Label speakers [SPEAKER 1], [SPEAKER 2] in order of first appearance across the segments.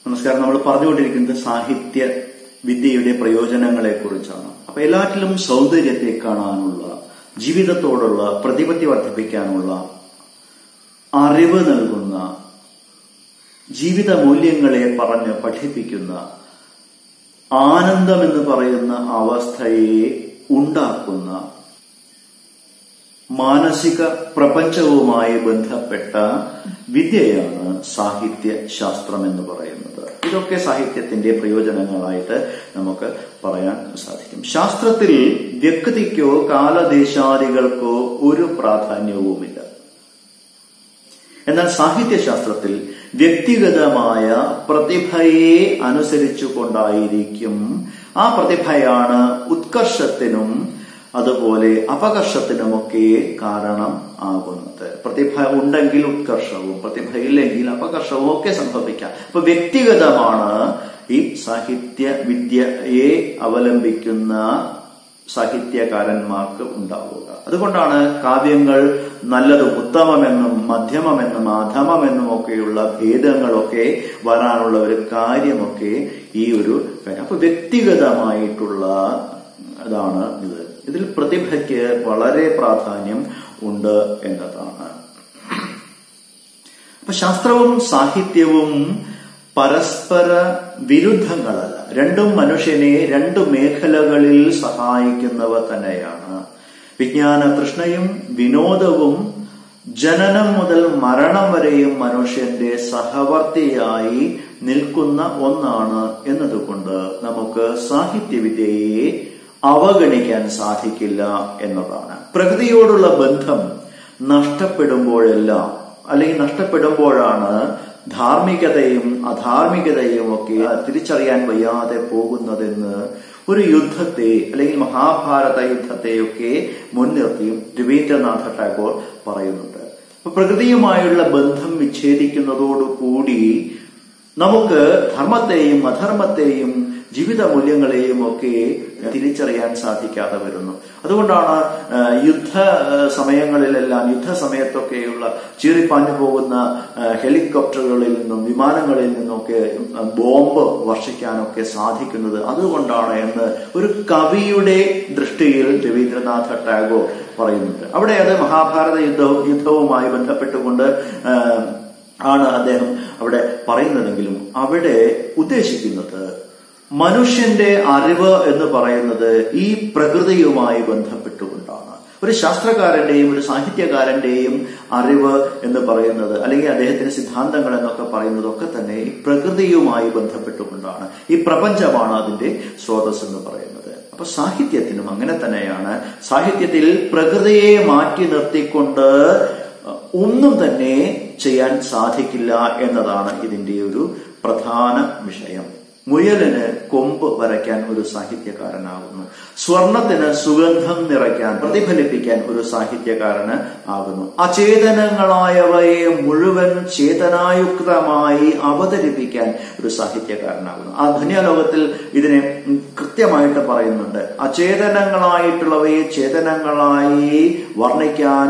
[SPEAKER 1] നമസ്കാരം നമ്മൾ പറഞ്ഞുകൊണ്ടിരിക്കുന്നത് സാഹിത്യ വിദ്യയുടെ പ്രയോജനങ്ങളെ കുറിച്ചാണ് അപ്പൊ എല്ലാറ്റിലും സൗന്ദര്യത്തെ കാണാനുള്ള ജീവിതത്തോടുള്ള പ്രതിപത്തി വർദ്ധിപ്പിക്കാനുള്ള അറിവ് നൽകുന്ന ജീവിത മൂല്യങ്ങളെ പറഞ്ഞ് പഠിപ്പിക്കുന്ന ആനന്ദം എന്ന് പറയുന്ന അവസ്ഥയെ ഉണ്ടാക്കുന്ന മാനസിക പ്രപഞ്ചവുമായി ബന്ധപ്പെട്ട വിദ്യയാണ് സാഹിത്യ ശാസ്ത്രം എന്ന് പറയുന്നത് ഇതൊക്കെ സാഹിത്യത്തിന്റെ പ്രയോജനങ്ങളായിട്ട് നമുക്ക് പറയാൻ സാധിക്കും ശാസ്ത്രത്തിൽ വ്യക്തിക്കോ കാലദേശാദികൾക്കോ ഒരു പ്രാധാന്യവുമില്ല എന്നാൽ സാഹിത്യശാസ്ത്രത്തിൽ വ്യക്തിഗതമായ പ്രതിഭയെ അനുസരിച്ചു കൊണ്ടായിരിക്കും ആ പ്രതിഭയാണ് ഉത്കർഷത്തിനും അതുപോലെ അപകർഷത്തിനുമൊക്കെ കാരണം ആകുന്നത് പ്രതിഭ ഉണ്ടെങ്കിൽ ഉത്കർഷവും പ്രതിഭ ഇല്ലെങ്കിൽ അപകർഷവും ഒക്കെ സംഭവിക്കാം അപ്പൊ വ്യക്തിഗതമാണ് ഈ സാഹിത്യ വിദ്യയെ അവലംബിക്കുന്ന സാഹിത്യകാരന്മാർക്ക് ഉണ്ടാവുക അതുകൊണ്ടാണ് കാവ്യങ്ങൾ നല്ലതും ഉത്തമമെന്നും മധ്യമമെന്നും അധമമെന്നും ഒക്കെയുള്ള ഭേദങ്ങളൊക്കെ വരാനുള്ള ഒരു കാര്യമൊക്കെ ഈ ഒരു കാര്യം അപ്പൊ വ്യക്തിഗതമായിട്ടുള്ള അതാണ് ഇത് ഇതിൽ പ്രതിഭയ്ക്ക് വളരെ പ്രാധാന്യം ഉണ്ട് എന്നതാണ് അപ്പൊ ശാസ്ത്രവും സാഹിത്യവും പരസ്പര വിരുദ്ധങ്ങളല്ല രണ്ടും മനുഷ്യനെ രണ്ടു മേഖലകളിൽ സഹായിക്കുന്നവ തന്നെയാണ് വിജ്ഞാന തൃഷ്ണയും വിനോദവും ജനനം മുതൽ മരണം വരെയും മനുഷ്യന്റെ സഹവർത്തിയായി നിൽക്കുന്ന ഒന്നാണ് എന്നതുകൊണ്ട് നമുക്ക് സാഹിത്യവിദ്യയെ അവഗണിക്കാൻ സാധിക്കില്ല എന്നതാണ് പ്രകൃതിയോടുള്ള ബന്ധം നഷ്ടപ്പെടുമ്പോഴെല്ലാം അല്ലെങ്കിൽ നഷ്ടപ്പെടുമ്പോഴാണ് ധാർമ്മികതയും അധാർമികതയും ഒക്കെ തിരിച്ചറിയാൻ വയ്യാതെ പോകുന്നതെന്ന് ഒരു യുദ്ധത്തെ അല്ലെങ്കിൽ മഹാഭാരത യുദ്ധത്തെയൊക്കെ മുൻനിർത്തിയും രവീന്ദ്രനാഥ ടാഗോർ പറയുന്നുണ്ട് അപ്പൊ പ്രകൃതിയുമായുള്ള ബന്ധം വിച്ഛേദിക്കുന്നതോടുകൂടി നമുക്ക് ധർമ്മത്തെയും അധർമ്മത്തെയും ജീവിത മൂല്യങ്ങളെയും ഒക്കെ തിരിച്ചറിയാൻ സാധിക്കാതെ വരുന്നു അതുകൊണ്ടാണ് യുദ്ധ സമയങ്ങളിലെല്ലാം യുദ്ധ സമയത്തൊക്കെയുള്ള ചീറിപ്പാഞ്ഞു പോകുന്ന ഹെലികോപ്റ്ററുകളിൽ നിന്നും വിമാനങ്ങളിൽ നിന്നൊക്കെ ബോംബ് വർഷിക്കാനൊക്കെ സാധിക്കുന്നത് അതുകൊണ്ടാണ് എന്ന് ഒരു കവിയുടെ ദൃഷ്ടിയിൽ രവീന്ദ്രനാഥ ടാഗോർ പറയുന്നുണ്ട് അവിടെ അത് മഹാഭാരത യുദ്ധവും യുദ്ധവുമായി ബന്ധപ്പെട്ടുകൊണ്ട് ആണ് അദ്ദേഹം അവിടെ പറയുന്നതെങ്കിലും അവിടെ ഉദ്ദേശിക്കുന്നത് മനുഷ്യന്റെ അറിവ് എന്ന് പറയുന്നത് ഈ പ്രകൃതിയുമായി ബന്ധപ്പെട്ടുകൊണ്ടാണ് ഒരു ശാസ്ത്രകാരന്റെയും ഒരു സാഹിത്യകാരന്റെയും അറിവ് എന്ന് പറയുന്നത് അല്ലെങ്കിൽ അദ്ദേഹത്തിന്റെ സിദ്ധാന്തങ്ങൾ എന്നൊക്കെ പറയുന്നത് ഒക്കെ തന്നെ ഈ പ്രകൃതിയുമായി ബന്ധപ്പെട്ടുകൊണ്ടാണ് ഈ പ്രപഞ്ചമാണ് അതിന്റെ സ്രോതസ് എന്ന് പറയുന്നത് അപ്പൊ സാഹിത്യത്തിനും അങ്ങനെ തന്നെയാണ് സാഹിത്യത്തിൽ പ്രകൃതിയെ മാറ്റി നിർത്തിക്കൊണ്ട് ഒന്നും തന്നെ ചെയ്യാൻ സാധിക്കില്ല എന്നതാണ് ഇതിന്റെ ഒരു പ്രധാന വിഷയം മുയലിന് കൊമ്പ് വരയ്ക്കാൻ ഒരു സാഹിത്യകാരനാകുന്നു സ്വർണത്തിന് സുഗന്ധം നിറയ്ക്കാൻ പ്രതിഫലിപ്പിക്കാൻ ഒരു സാഹിത്യകാരന് ആകുന്നു അചേതനങ്ങളായവയെ മുഴുവൻ ചേതനായുക്തമായി അവതരിപ്പിക്കാൻ ഒരു സാഹിത്യകാരനാകുന്നു ആ ധന്യലോകത്തിൽ ഇതിനെ കൃത്യമായിട്ട് പറയുന്നുണ്ട് അചേതനങ്ങളായിട്ടുള്ളവയെ ചേതനങ്ങളായി വർണ്ണിക്കാൻ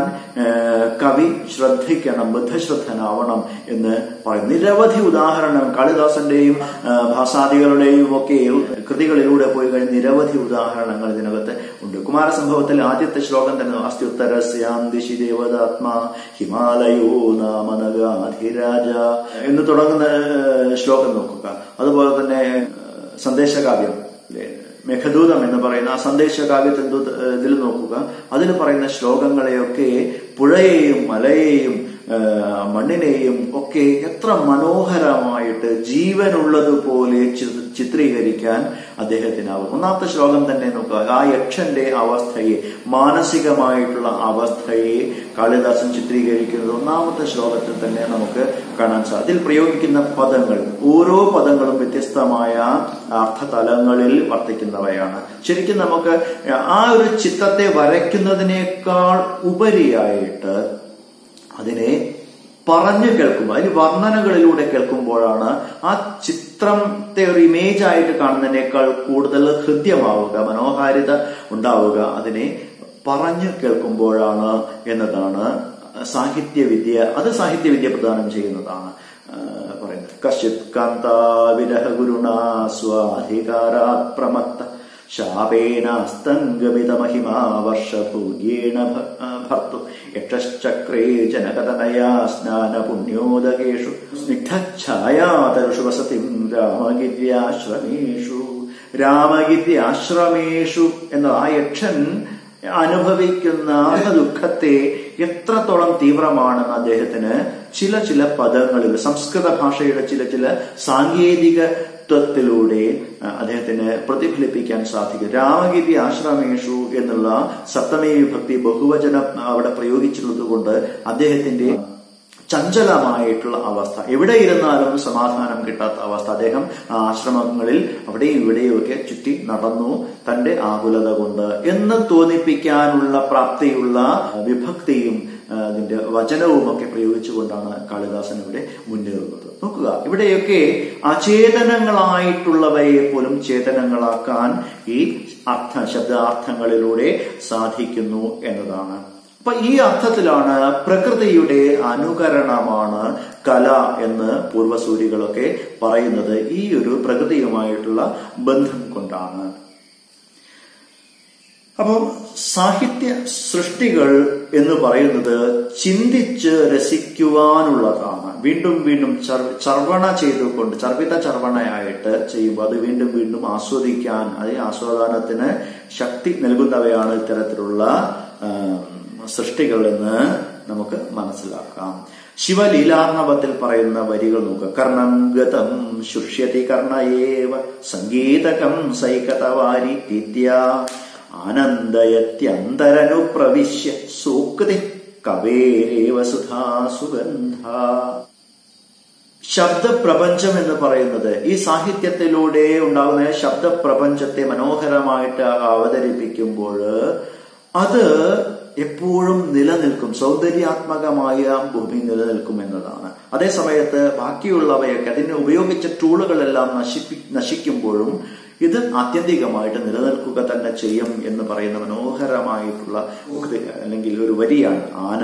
[SPEAKER 1] കവി ശ്രദ്ധിക്കണം ബുദ്ധശ്രദ്ധനാവണം എന്ന് പറയും നിരവധി ഉദാഹരണം കാളിദാസന്റെയും ഭാസാദികളുടെയും ഒക്കെ കൃതികളിലൂടെ പോയി കഴിഞ്ഞ നിരവധി ഉദാഹരണങ്ങൾ ഇതിനകത്ത് ഉണ്ട് കുമാരസംഭവത്തിൽ ആദ്യത്തെ ശ്ലോകം തന്നെ അസ്ത്യുത്തരസ്യാം ദിശി ദേവതാത്മാ ഹിമാലയോ നാമനഗാധിരാജ എന്ന് തുടങ്ങുന്ന ശ്ലോകം നോക്കുക അതുപോലെ തന്നെ സന്ദേശകാവ്യം മേഘദൂതം എന്ന് പറയുന്ന ആ സന്ദേശകാവ്യത്തിൽ ഇതിൽ നോക്കുക അതിൽ പറയുന്ന ശ്ലോകങ്ങളെയൊക്കെ പുഴയെയും മലയെയും മണ്ണിനെയും ഒക്കെ എത്ര മനോഹരമായിട്ട് ജീവനുള്ളതുപോലെ ചിത്രീകരിക്കാൻ അദ്ദേഹത്തിനാവും ഒന്നാമത്തെ ശ്ലോകം തന്നെ നോക്കുക ആ യക്ഷന്റെ അവസ്ഥയെ മാനസികമായിട്ടുള്ള അവസ്ഥയെ കാളിദാസൻ ചിത്രീകരിക്കുന്നത് ഒന്നാമത്തെ ശ്ലോകത്തിൽ തന്നെ നമുക്ക് കാണാൻ സാധിക്കും അതിൽ പ്രയോഗിക്കുന്ന പദങ്ങൾ ഓരോ പദങ്ങളും വ്യത്യസ്തമായ അർത്ഥതലങ്ങളിൽ വർത്തിക്കുന്നവയാണ് ശരിക്കും നമുക്ക് ആ ഒരു ചിത്രത്തെ വരയ്ക്കുന്നതിനേക്കാൾ ഉപരിയായിട്ട് അതിനെ പറഞ്ഞു കേൾക്കുമ്പോൾ അതിന് വർണ്ണനകളിലൂടെ കേൾക്കുമ്പോഴാണ് ആ ചിത്രത്തെ ഒരു ഇമേജ് ആയിട്ട് കാണുന്നതിനേക്കാൾ കൂടുതൽ ഹൃദ്യമാവുക മനോഹാരിത ഉണ്ടാവുക അതിനെ പറഞ്ഞു കേൾക്കുമ്പോഴാണ് എന്നതാണ് സാഹിത്യവിദ്യ അത് സാഹിത്യവിദ്യ പ്രദാനം ചെയ്യുന്നതാണ് ആ, പറയുന്നത് കശ്ചിത് കാന്താവിരഹ ഗുരുണാ സ്വാധികാരാത് പ്രമത്ത ശാപേനാസ്തംഗമിത മഹിമാ വർഷഭൂര്യേണ ഭ- ആ, ഭർത്തു യക്ഷശ്ചക്രേ ജനകതനയാ സ്നാന പുണ്യോദകേഷു സ്നിഗ്ധഛായാതരുഷു വസതിം രാമഗിര്യാശ്രമേഷു രാമഗിര്യാശ്രമേഷു എന്ന ആ യക്ഷൻ അനുഭവിക്കുന്ന ദുഃഖത്തെ എത്രത്തോളം തീവ്രമാണെന്ന് അദ്ദേഹത്തിന് ചില ചില പദങ്ങളിൽ സംസ്കൃത ഭാഷയുടെ ചില ചില സാങ്കേതികത്വത്തിലൂടെ ആ, അദ്ദേഹത്തിന് പ്രതിഫലിപ്പിക്കാൻ സാധിക്കും രാമഗിരി ആശ്രമേഷു എന്നുള്ള സപ്തമേ വിഭക്തി ബഹുവചനം അവിടെ പ്രയോഗിച്ചിട്ടുള്ളത് കൊണ്ട് അദ്ദേഹത്തിന്റെ ചഞ്ചലമായിട്ടുള്ള അവസ്ഥ എവിടെ ഇരുന്നാലും സമാധാനം കിട്ടാത്ത അവസ്ഥ അദ്ദേഹം ആ ആശ്രമങ്ങളിൽ അവിടെയും ഇവിടെയും ഒക്കെ ചുറ്റി നടന്നു തന്റെ ആകുലത കൊണ്ട് എന്ന് തോന്നിപ്പിക്കാനുള്ള പ്രാപ്തിയുള്ള വിഭക്തിയും ആ, അതിന്റെ വചനവും ഒക്കെ പ്രയോഗിച്ചുകൊണ്ടാണ് കാളിദാസൻ ഇവിടെ മുന്നേറുന്നത് നോക്കുക ഇവിടെയൊക്കെ അചേതനങ്ങളായിട്ടുള്ളവയെ പോലും ചേതനങ്ങളാക്കാൻ ഈ അർത്ഥ ശബ്ദാർത്ഥങ്ങളിലൂടെ സാധിക്കുന്നു എന്നതാണ് അപ്പൊ ഈ അർത്ഥത്തിലാണ് പ്രകൃതിയുടെ അനുകരണമാണ് കല എന്ന് പൂർവസൂരികളൊക്കെ പറയുന്നത് ഈ ഒരു പ്രകൃതിയുമായിട്ടുള്ള ബന്ധം കൊണ്ടാണ് അപ്പോൾ സാഹിത്യ സൃഷ്ടികൾ എന്ന് പറയുന്നത് ചിന്തിച്ച് രസിക്കുവാനുള്ളതാണ് വീണ്ടും വീണ്ടും ചർ- ചർവണ ചെയ്തുകൊണ്ട് ചർവിത ചർവണയായിട്ട് ചെയ്യുമ്പോൾ അത് വീണ്ടും വീണ്ടും ആസ്വദിക്കാൻ അത് ആസ്വാദനത്തിന് ശക്തി നൽകുന്നവയാണ് ഇത്തരത്തിലുള്ള ആ, സൃഷ്ടികൾ എന്ന് നമുക്ക് മനസ്സിലാക്കാം ശിവലീലാർണവത്തിൽ പറയുന്ന വരികൾ നോക്കുക കർണം ഗതം ശുഷ്യതി കർണയേവ സംഗീതകം സൈകതവാരി ഇത്യ ആനന്ദയത്യന്തരനുപ്രവിശ്യ സൂക്തി കവേരേവ സുധാ സുഗന്ധ ശബ്ദപ്രപഞ്ചം എന്ന് പറയുന്നത് ഈ സാഹിത്യത്തിലൂടെ ഉണ്ടാകുന്ന ശബ്ദപ്രപഞ്ചത്തെ മനോഹരമായിട്ട് അവതരിപ്പിക്കുമ്പോൾ അത് എപ്പോഴും നിലനിൽക്കും സൗന്ദര്യാത്മകമായ ഭൂമി നിലനിൽക്കും എന്നതാണ് അതേ സമയത്ത് ബാക്കിയുള്ളവയൊക്കെ അതിനെ ഉപയോഗിച്ച ടൂളുകളെല്ലാം നശിപ്പി നശിക്കുമ്പോഴും ഇത് ആത്യന്തികമായിട്ട് നിലനിൽക്കുക തന്നെ ചെയ്യും എന്ന് പറയുന്ന മനോഹരമായിട്ടുള്ള ഉക്തി അല്ലെങ്കിൽ ഒരു വരിയാണ്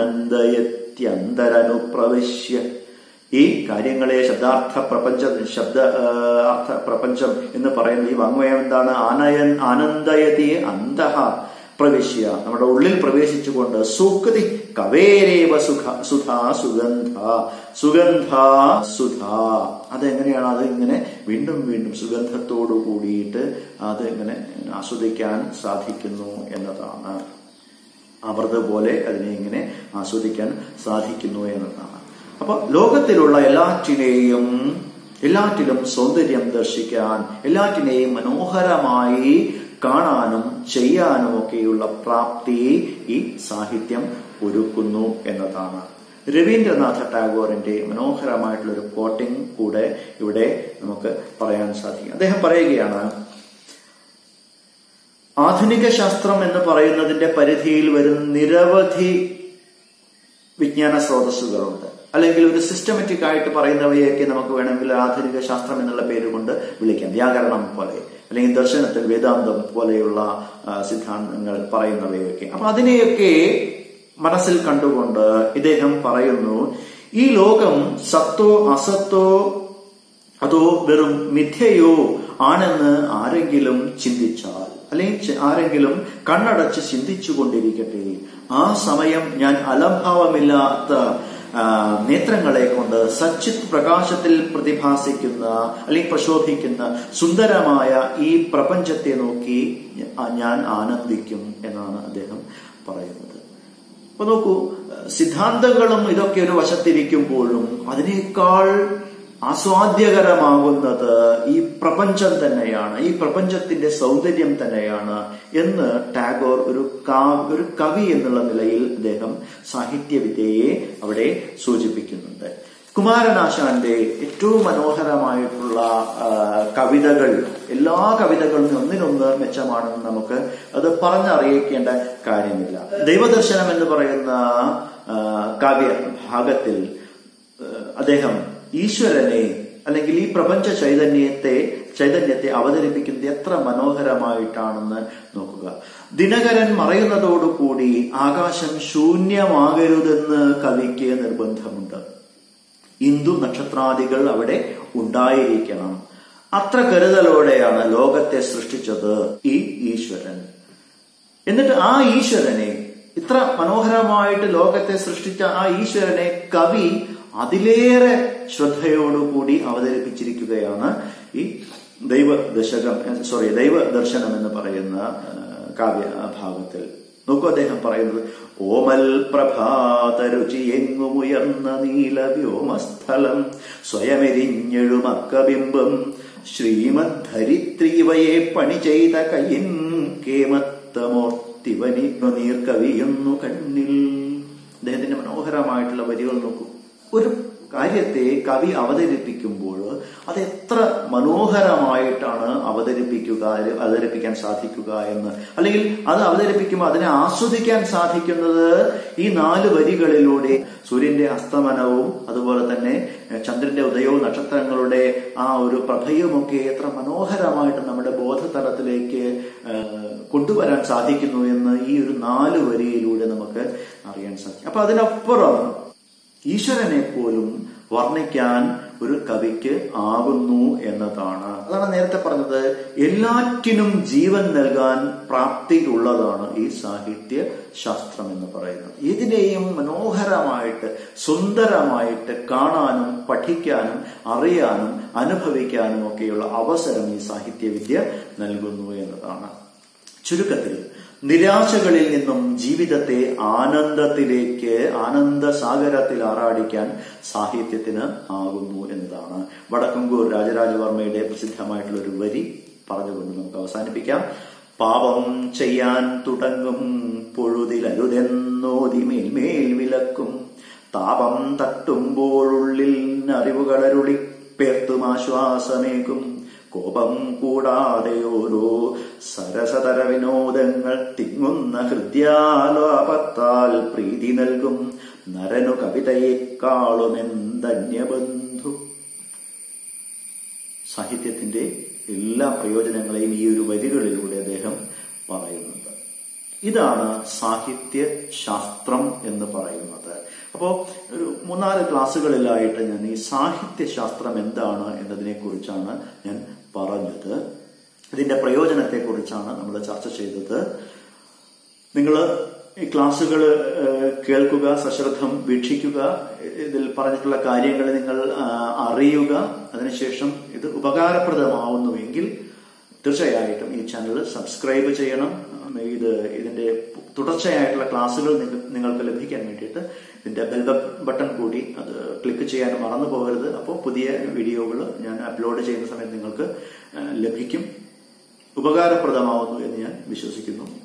[SPEAKER 1] ആനന്ദയത്യന്തരനുപ്രവശ്യ ഈ കാര്യങ്ങളെ ശബ്ദാർത്ഥ പ്രപഞ്ച ശബ്ദ ആ, അർത്ഥ പ്രപഞ്ചം എന്ന് പറയുന്ന ഈ വാങ്മയം എന്താണ് ആനയൻ ആനന്ദയതി അന്തഹ പ്രവേശ്യ നമ്മുടെ ഉള്ളിൽ പ്രവേശിച്ചുകൊണ്ട് സുക്തി കവേരേവ സുഖ സുധാ സുഗന്ധ സുഗന്ധ സുധ അതെങ്ങനെയാണ് അത് ഇങ്ങനെ വീണ്ടും വീണ്ടും സുഗന്ധത്തോടു കൂടിയിട്ട് അത് ഇങ്ങനെ ആസ്വദിക്കാൻ സാധിക്കുന്നു എന്നതാണ് അമൃത് പോലെ അതിനെ ഇങ്ങനെ ആസ്വദിക്കാൻ സാധിക്കുന്നു എന്നതാണ് അപ്പൊ ലോകത്തിലുള്ള എല്ലാറ്റിനെയും എല്ലാറ്റിലും സൗന്ദര്യം ദർശിക്കാൻ എല്ലാറ്റിനെയും മനോഹരമായി കാണാനും ചെയ്യാനും ഒക്കെയുള്ള പ്രാപ്തി ഈ സാഹിത്യം ഒരുക്കുന്നു എന്നതാണ് രവീന്ദ്രനാഥ ടാഗോറിന്റെ മനോഹരമായിട്ടുള്ള ഒരു കോട്ടിംഗ് കൂടെ ഇവിടെ നമുക്ക് പറയാൻ സാധിക്കും അദ്ദേഹം പറയുകയാണ് ആധുനിക ശാസ്ത്രം എന്ന് പറയുന്നതിന്റെ പരിധിയിൽ വരുന്ന നിരവധി വിജ്ഞാന സ്രോതസ്സുകളുണ്ട് അല്ലെങ്കിൽ ഒരു സിസ്റ്റമാറ്റിക് ആയിട്ട് പറയുന്നവയൊക്കെ നമുക്ക് വേണമെങ്കിൽ ആധുനിക ശാസ്ത്രം എന്നുള്ള പേര് കൊണ്ട് വിളിക്കാം വ്യാകരണം പോലെ അല്ലെങ്കിൽ ദർശനത്തിൽ വേദാന്തം പോലെയുള്ള ആ, സിദ്ധാന്തങ്ങൾ പറയുന്നവയൊക്കെ അപ്പൊ അതിനെയൊക്കെ മനസ്സിൽ കണ്ടുകൊണ്ട് ഇദ്ദേഹം പറയുന്നു ഈ ലോകം സത്തോ അസത്തോ അതോ വെറും മിഥ്യയോ ആണെന്ന് ആരെങ്കിലും ചിന്തിച്ചാൽ അല്ലെങ്കിൽ ചി- ആരെങ്കിലും കണ്ണടച്ച് ചിന്തിച്ചു കൊണ്ടിരിക്കട്ടെ ആ സമയം ഞാൻ അലംഭാവമില്ലാത്ത ആ, നേത്രങ്ങളെ കൊണ്ട് സച്ചിത് പ്രകാശത്തിൽ പ്രതിഭാസിക്കുന്ന അല്ലെങ്കിൽ പ്രശോഭിക്കുന്ന സുന്ദരമായ ഈ പ്രപഞ്ചത്തെ നോക്കി ഞ- ഞാൻ ആനന്ദിക്കും എന്നാണ് അദ്ദേഹം പറയുന്നത് അപ്പൊ നോക്കൂ സിദ്ധാന്തങ്ങളും ഇതൊക്കെ ഒരു വശത്തിരിക്കുമ്പോഴും അതിനേക്കാൾ ആസ്വാദ്യകരമാകുന്നത് ഈ പ്രപഞ്ചം തന്നെയാണ് ഈ പ്രപഞ്ചത്തിന്റെ സൗന്ദര്യം തന്നെയാണ് എന്ന് ടാഗോർ ഒരു കാ- ഒരു കവി എന്നുള്ള നിലയിൽ അദ്ദേഹം സാഹിത്യവിദ്യയെ അവിടെ സൂചിപ്പിക്കുന്നുണ്ട് കുമാരനാശാന്റെ ഏറ്റവും മനോഹരമായിട്ടുള്ള ആ, കവിതകൾ എല്ലാ കവിതകളും ഒന്നിനൊന്ന് മെച്ചമാണെന്ന് നമുക്ക് അത് പറഞ്ഞറിയിക്കേണ്ട കാര്യമില്ല ദൈവദർശനം എന്ന് പറയുന്ന ആ, കാവ്യ ഭാഗത്തിൽ ആ, അദ്ദേഹം ഈശ്വരനെ അല്ലെങ്കിൽ ഈ പ്രപഞ്ച ചൈതന്യത്തെ ചൈതന്യത്തെ അവതരിപ്പിക്കുന്നത് എത്ര മനോഹരമായിട്ടാണെന്ന് നോക്കുക ദിനകരൻ മറയുന്നതോടുകൂടി ആകാശം ശൂന്യമാകരുതെന്ന് കവിക്ക് നിർബന്ധമുണ്ട് ഇന്ദു നക്ഷത്രാദികൾ അവിടെ ഉണ്ടായിരിക്കണം അത്ര കരുതലോടെയാണ് ലോകത്തെ സൃഷ്ടിച്ചത് ഈ ഈശ്വരൻ എന്നിട്ട് ആ ഈശ്വരനെ ഇത്ര മനോഹരമായിട്ട് ലോകത്തെ സൃഷ്ടിച്ച ആ ഈശ്വരനെ കവി അതിലേറെ ശ്രദ്ധയോടുകൂടി അവതരിപ്പിച്ചിരിക്കുകയാണ് ഈ ദൈവ ദശകം സോറി ദൈവ ദർശനം എന്ന് പറയുന്ന കാവ്യ ഭാഗത്തിൽ നോക്കൂ അദ്ദേഹം പറയുന്നത് ഓമൽ പ്രഭാതരുചി എങ്ങുമുയർന്ന നീല വ്യോമസ്ഥലം സ്വയമെരിഞ്ഞെഴുമക്കബിംബം ശ്രീമദ്ധരിത്രീവയെ പണി ചെയ്ത കയ്യൻ കേമത്തമോർത്തിവനി നീർക്കവിയുന്നു കണ്ണിൽ അദ്ദേഹത്തിന്റെ മനോഹരമായിട്ടുള്ള വരികൾ നോക്കൂ ഒരു കാര്യത്തെ കവി അവതരിപ്പിക്കുമ്പോൾ അത് എത്ര മനോഹരമായിട്ടാണ് അവതരിപ്പിക്കുക അവതരിപ്പിക്കാൻ സാധിക്കുക എന്ന് അല്ലെങ്കിൽ അത് അവതരിപ്പിക്കുമ്പോൾ അതിനെ ആസ്വദിക്കാൻ സാധിക്കുന്നത് ഈ നാല് വരികളിലൂടെ സൂര്യന്റെ അസ്തമനവും അതുപോലെ തന്നെ ചന്ദ്രന്റെ ഉദയവും നക്ഷത്രങ്ങളുടെ ആ ഒരു പ്രഭയുമൊക്കെ എത്ര മനോഹരമായിട്ട് നമ്മുടെ ബോധതലത്തിലേക്ക് കൊണ്ടുവരാൻ സാധിക്കുന്നു എന്ന് ഈ ഒരു നാല് വരിയിലൂടെ നമുക്ക് അറിയാൻ സാധിക്കും അപ്പൊ അതിനപ്പുറം ഈശ്വരനെ പോലും വർണ്ണിക്കാൻ ഒരു കവിക്ക് ആകുന്നു എന്നതാണ് അതാണ് നേരത്തെ പറഞ്ഞത് എല്ലാറ്റിനും ജീവൻ നൽകാൻ പ്രാപ്തിയുള്ളതാണ് ഈ സാഹിത്യ ശാസ്ത്രം എന്ന് പറയുന്നത് ഇതിനെയും മനോഹരമായിട്ട് സുന്ദരമായിട്ട് കാണാനും പഠിക്കാനും അറിയാനും അനുഭവിക്കാനും ഒക്കെയുള്ള അവസരം ഈ സാഹിത്യവിദ്യ നൽകുന്നു എന്നതാണ് ചുരുക്കത്തിൽ നിരാശകളിൽ നിന്നും ജീവിതത്തെ ആനന്ദത്തിലേക്ക് ആനന്ദസാഗരത്തിൽ ആറാടിക്കാൻ സാഹിത്യത്തിന് ആകുന്നു എന്നതാണ് വടക്കങ്കൂർ രാജരാജവർമ്മയുടെ പ്രസിദ്ധമായിട്ടുള്ള ഒരു വരി പറഞ്ഞുകൊണ്ട് നമുക്ക് അവസാനിപ്പിക്കാം പാപം ചെയ്യാൻ തുടങ്ങും പൊഴുതിലരുതെന്നോതി മേൽമേൽ വിലക്കും താപം തട്ടുമ്പോഴുള്ളിൽ അറിവുകളരുളി പേർത്തുമാശ്വാസമേകും കോപം കൂടാതെ ഓരോ സരസതര വിനോദങ്ങൾ തിങ്ങുന്ന ഹൃദ്യാലോപത്താൽ പ്രീതി നൽകും നരനു കവിതയെക്കാളുമെന്തന്യബന്ധു സാഹിത്യത്തിന്റെ എല്ലാ പ്രയോജനങ്ങളെയും ഈ ഒരു വരികളിലൂടെ അദ്ദേഹം പറയുന്നുണ്ട് ഇതാണ് സാഹിത്യ ശാസ്ത്രം എന്ന് പറയുന്നത് അപ്പോ ഒരു മൂന്നാല് ക്ലാസ്സുകളിലായിട്ട് ഞാൻ ഈ സാഹിത്യ ശാസ്ത്രം എന്താണ് എന്നതിനെ കുറിച്ചാണ് ഞാൻ പറഞ്ഞത് ഇതിന്റെ പ്രയോജനത്തെ കുറിച്ചാണ് നമ്മൾ ചർച്ച ചെയ്തത് നിങ്ങൾ ഈ ക്ലാസ്സുകൾ കേൾക്കുക സശ്രദ്ധം വീക്ഷിക്കുക ഇതിൽ പറഞ്ഞിട്ടുള്ള കാര്യങ്ങൾ നിങ്ങൾ അറിയുക അതിനുശേഷം ഇത് ഉപകാരപ്രദമാവുന്നുവെങ്കിൽ തീർച്ചയായിട്ടും ഈ ചാനൽ സബ്സ്ക്രൈബ് ചെയ്യണം ഇത് ഇതിന്റെ തുടർച്ചയായിട്ടുള്ള ക്ലാസ്സുകൾ നിങ്ങൾക്ക് ലഭിക്കാൻ വേണ്ടിയിട്ട് ഇതിന്റെ ബെൽ ബട്ടൺ കൂടി അത് ക്ലിക്ക് ചെയ്യാൻ മറന്നു പോകരുത് അപ്പോൾ പുതിയ വീഡിയോകൾ ഞാൻ അപ്ലോഡ് ചെയ്യുന്ന സമയത്ത് നിങ്ങൾക്ക് ലഭിക്കും ഉപകാരപ്രദമാവുന്നു എന്ന് ഞാൻ വിശ്വസിക്കുന്നു